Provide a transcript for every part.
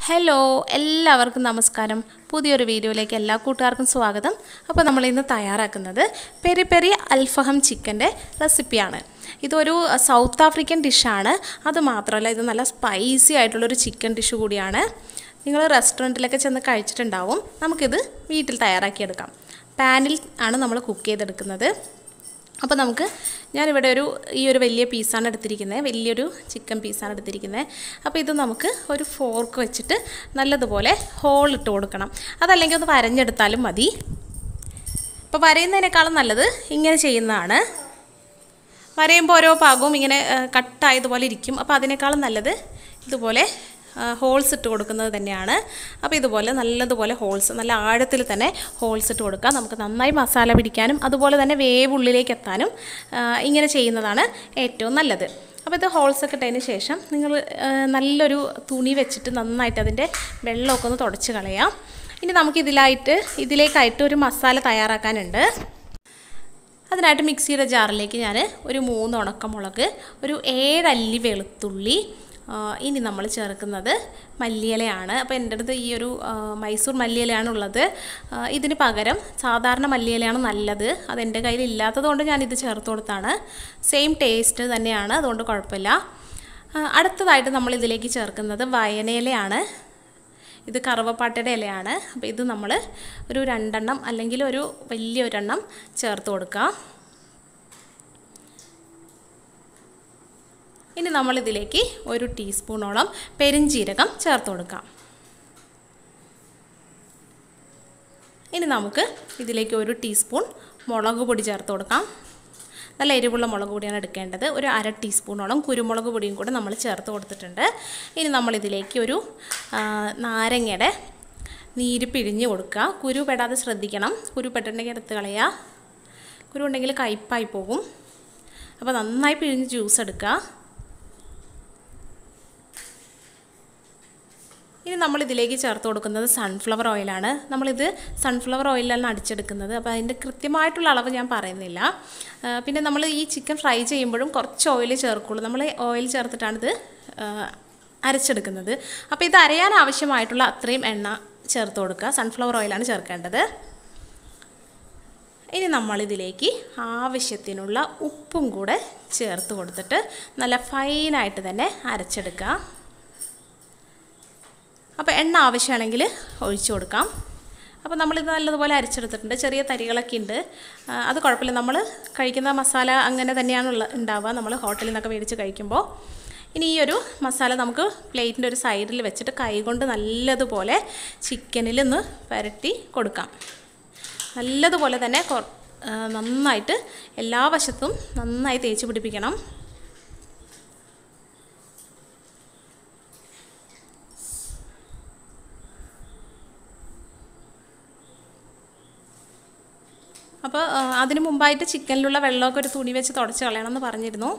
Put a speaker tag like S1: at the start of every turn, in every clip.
S1: hello എല്ലാവർക്കും നമസ്കാരം പുതിയൊരു വീഡിയോയിലേക്ക് എല്ലാ കൂട്ടുകാർക്കും സ്വാഗതം അപ്പോൾ നമ്മൾ ഇന്ന് തയ്യാറാക്കുന്നത് പെരി പെരി അൽഫഹം ചിക്കൻ്റെ റെസിപ്പിയാണ് ഇതൊരു സൗത്ത് ആഫ്രിക്കൻ ഡിഷാണ് അത് മാത്രമല്ല ഇത് നല്ല സ്പൈസി ആയിട്ടുള്ളൊരു ചിക്കൻ ഡിഷ് കൂടിയാണ് നിങ്ങൾ റെസ്റ്റോറൻറ്റിലൊക്കെ ചെന്ന് കഴിച്ചിട്ടുണ്ടാവും നമുക്കിത് വീട്ടിൽ തയ്യാറാക്കിയെടുക്കാം പാനിൽ ആണ് നമ്മൾ കുക്ക് ചെയ്തെടുക്കുന്നത് അപ്പോൾ നമുക്ക് ഞാനിവിടെ ഒരു ഈ ഒരു വലിയ പീസാണ് എടുത്തിരിക്കുന്നത് വലിയൊരു ചിക്കൻ പീസാണ് എടുത്തിരിക്കുന്നത് അപ്പോൾ ഇത് നമുക്ക് ഒരു ഫോർക്ക് വെച്ചിട്ട് നല്ലതുപോലെ ഹോൾ ഇട്ട് കൊടുക്കണം അതല്ലെങ്കിൽ ഒന്ന് വരഞ്ഞെടുത്താലും മതി അപ്പോൾ വരയുന്നതിനേക്കാളും നല്ലത് ഇങ്ങനെ ചെയ്യുന്നതാണ് വരയുമ്പോൾ ഓരോ ഭാഗവും ഇങ്ങനെ കട്ടായതുപോലെ ഇരിക്കും അപ്പോൾ അതിനേക്കാളും നല്ലത് ഇതുപോലെ ഹോൾസ് ഇട്ട് കൊടുക്കുന്നത് തന്നെയാണ് അപ്പോൾ ഇതുപോലെ നല്ലതുപോലെ ഹോൾസ് നല്ല ആഴത്തിൽ തന്നെ ഹോൾസ് ഇട്ട് കൊടുക്കുക നമുക്ക് നന്നായി മസാല പിടിക്കാനും അതുപോലെ തന്നെ വേവ് ഉള്ളിലേക്ക് എത്താനും ഇങ്ങനെ ചെയ്യുന്നതാണ് ഏറ്റവും നല്ലത് അപ്പോൾ ഇത് ഹോൾസ് ഒക്കെ ഇട്ടതിന് ശേഷം നിങ്ങൾ നല്ലൊരു തുണി വെച്ചിട്ട് നന്നായിട്ട് അതിൻ്റെ വെള്ളമൊക്കെ ഒന്ന് തുടച്ച് കളയാം ഇനി നമുക്ക് ഇതിലായിട്ട് ഇതിലേക്കായിട്ട് ഒരു മസാല തയ്യാറാക്കാനുണ്ട് അതിനായിട്ട് മിക്സിയുടെ ജാറിലേക്ക് ഞാൻ ഒരു മൂന്ന് ഉണക്കമുളക് ഒരു ഏഴല്ലി വെളുത്തുള്ളി ഇനി നമ്മൾ ചേർക്കുന്നത് മല്ലിയിലയാണ് അപ്പോൾ എൻ്റെ അടുത്ത് ഈ ഒരു മൈസൂർ മല്ലിയിലയാണ് ഉള്ളത് ഇതിന് പകരം സാധാരണ മല്ലിയിലയാണ് നല്ലത് അത് എൻ്റെ കയ്യിൽ ഇല്ലാത്തത് കൊണ്ട് ഞാൻ ഇത് ചേർത്ത് കൊടുത്താണ് സെയിം ടേസ്റ്റ് തന്നെയാണ് അതുകൊണ്ട് കുഴപ്പമില്ല അടുത്തതായിട്ട് നമ്മൾ ഇതിലേക്ക് ചേർക്കുന്നത് വയനയിലയാണ് ഇത് കറുവപ്പാട്ടയുടെ ഇലയാണ് അപ്പോൾ ഇത് നമ്മൾ ഒരു രണ്ടെണ്ണം അല്ലെങ്കിൽ ഒരു വലിയൊരെണ്ണം ചേർത്ത് കൊടുക്കുക ഇനി നമ്മളിതിലേക്ക് ഒരു ടീസ്പൂണോളം പെരിഞ്ചീരകം ചേർത്ത് കൊടുക്കാം ഇനി നമുക്ക് ഇതിലേക്ക് ഒരു ടീസ്പൂൺ മുളക് പൊടി ചേർത്ത് കൊടുക്കാം നല്ല എരിവുള്ള മുളക് പൊടിയാണ് എടുക്കേണ്ടത് ഒരു അര ടീസ്പൂണോളം കുരുമുളക് പൊടിയും കൂടെ നമ്മൾ ചേർത്ത് കൊടുത്തിട്ടുണ്ട് ഇനി നമ്മളിതിലേക്ക് ഒരു നാരങ്ങയുടെ നീര് പിഴിഞ്ഞ് കൊടുക്കുക കുരു പെടാതെ ശ്രദ്ധിക്കണം കുരു പെട്ടിട്ടുണ്ടെങ്കിൽ എടുത്ത് കളയുക കുരു ഉണ്ടെങ്കിൽ കയ്പായി പോകും അപ്പോൾ നന്നായി പിഴിഞ്ഞ് ജ്യൂസ് എടുക്കുക ഇനി നമ്മൾ ഇതിലേക്ക് ചേർത്ത് കൊടുക്കുന്നത് സൺഫ്ലവർ ഓയിലാണ് നമ്മളിത് സൺഫ്ലവർ ഓയിലാണ് അടിച്ചെടുക്കുന്നത് അപ്പോൾ അതിൻ്റെ കൃത്യമായിട്ടുള്ള അളവ് ഞാൻ പറയുന്നില്ല പിന്നെ നമ്മൾ ഈ ചിക്കൻ ഫ്രൈ ചെയ്യുമ്പോഴും കുറച്ച് ഓയിൽ ചേർക്കുള്ളൂ നമ്മൾ ഓയിൽ ചേർത്തിട്ടാണിത് അരച്ചെടുക്കുന്നത് അപ്പോൾ ഇത് അരയാൻ ആവശ്യമായിട്ടുള്ള അത്രയും എണ്ണ ചേർത്ത് കൊടുക്കുക സൺഫ്ലവർ ഓയിലാണ് ചേർക്കേണ്ടത് ഇനി നമ്മളിതിലേക്ക് ആവശ്യത്തിനുള്ള ഉപ്പും കൂടെ ചേർത്ത് കൊടുത്തിട്ട് നല്ല ഫൈനായിട്ട് തന്നെ അരച്ചെടുക്കുക അപ്പോൾ എണ്ണ ആവശ്യമാണെങ്കിൽ ഒഴിച്ചു കൊടുക്കാം അപ്പോൾ നമ്മളിത് നല്ലതുപോലെ അരച്ചെടുത്തിട്ടുണ്ട് ചെറിയ തരികളൊക്കെ ഉണ്ട് അത് കുഴപ്പമില്ല നമ്മൾ കഴിക്കുന്ന മസാല അങ്ങനെ തന്നെയാണുള്ള ഉണ്ടാവുക നമ്മൾ ഹോട്ടലിൽ നിന്നൊക്കെ മേടിച്ച് കഴിക്കുമ്പോൾ ഇനി ഈ ഒരു മസാല നമുക്ക് പ്ലേറ്റിൻ്റെ ഒരു സൈഡിൽ വെച്ചിട്ട് കൈകൊണ്ട് നല്ലതുപോലെ ചിക്കനിൽ ഒന്ന് പുരട്ടി കൊടുക്കാം നല്ലതുപോലെ തന്നെ നന്നായിട്ട് എല്ലാ വശത്തും നന്നായി തേച്ച് പിടിപ്പിക്കണം അപ്പോൾ അതിന് മുമ്പായിട്ട് ചിക്കനിലുള്ള വെള്ളമൊക്കെ ഒരു തുണി വെച്ച് തുടച്ച് കളയണമെന്ന് പറഞ്ഞിരുന്നു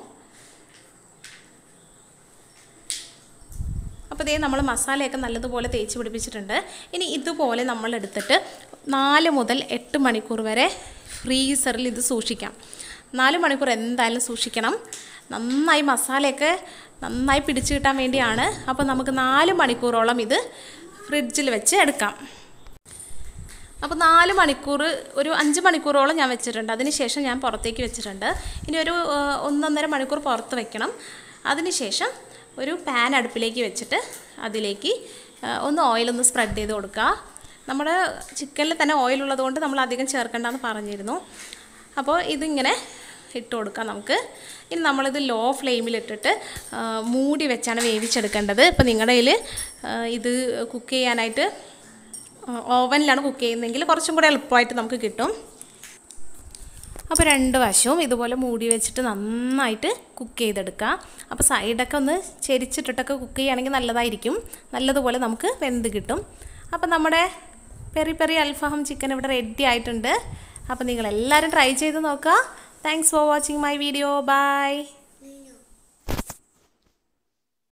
S1: അപ്പോൾ ഇതേ നമ്മൾ മസാലയൊക്കെ നല്ലതുപോലെ തേച്ച് പിടിപ്പിച്ചിട്ടുണ്ട് ഇനി ഇതുപോലെ നമ്മൾ എടുത്തിട്ട് നാല് മുതൽ എട്ട് മണിക്കൂർ വരെ ഫ്രീസറിൽ ഇത് സൂക്ഷിക്കാം നാല് മണിക്കൂർ എന്തായാലും സൂക്ഷിക്കണം നന്നായി മസാലയൊക്കെ നന്നായി പിടിച്ചു കിട്ടാൻ വേണ്ടിയാണ് അപ്പോൾ നമുക്ക് നാല് മണിക്കൂറോളം ഇത് ഫ്രിഡ്ജിൽ വെച്ച് എടുക്കാം അപ്പോൾ നാല് മണിക്കൂർ ഒരു അഞ്ച് മണിക്കൂറോളം ഞാൻ വെച്ചിട്ടുണ്ട് അതിനുശേഷം ഞാൻ പുറത്തേക്ക് വെച്ചിട്ടുണ്ട് ഇനി ഒരു ഒന്നൊന്നര മണിക്കൂർ പുറത്ത് വെക്കണം അതിനുശേഷം ഒരു പാൻ അടുപ്പിലേക്ക് വെച്ചിട്ട് അതിലേക്ക് ഒന്ന് ഓയിലൊന്ന് സ്പ്രെഡ് ചെയ്ത് കൊടുക്കുക നമ്മുടെ ചിക്കനിൽ തന്നെ ഓയിൽ ഉള്ളതുകൊണ്ട് നമ്മൾ അധികം ചേർക്കേണ്ടെന്ന് പറഞ്ഞിരുന്നു അപ്പോൾ ഇതിങ്ങനെ ഇട്ട് കൊടുക്കാം നമുക്ക് ഇനി നമ്മളിത് ലോ ഫ്ലെയിമിലിട്ടിട്ട് മൂടി വെച്ചാണ് വേവിച്ചെടുക്കേണ്ടത് ഇപ്പോൾ നിങ്ങളുടെ കയ്യിൽ ഇത് കുക്ക് ചെയ്യാനായിട്ട് ഓവനിലാണ് കുക്ക് ചെയ്യുന്നതെങ്കിൽ കുറച്ചും കൂടെ എളുപ്പമായിട്ട് നമുക്ക് കിട്ടും അപ്പോൾ രണ്ട് വശവും ഇതുപോലെ മൂടി വെച്ചിട്ട് നന്നായിട്ട് കുക്ക് ചെയ്തെടുക്കുക അപ്പോൾ സൈഡൊക്കെ ഒന്ന് ചെരിച്ചിട്ടിട്ടൊക്കെ കുക്ക് ചെയ്യുകയാണെങ്കിൽ നല്ലതായിരിക്കും നല്ലതുപോലെ നമുക്ക് വെന്ത് കിട്ടും അപ്പോൾ നമ്മുടെ പെറി പെറി അൽഫഹം ചിക്കൻ ഇവിടെ റെഡി ആയിട്ടുണ്ട് അപ്പോൾ നിങ്ങളെല്ലാവരും ട്രൈ ചെയ്ത് നോക്കുക thanks for watching my video by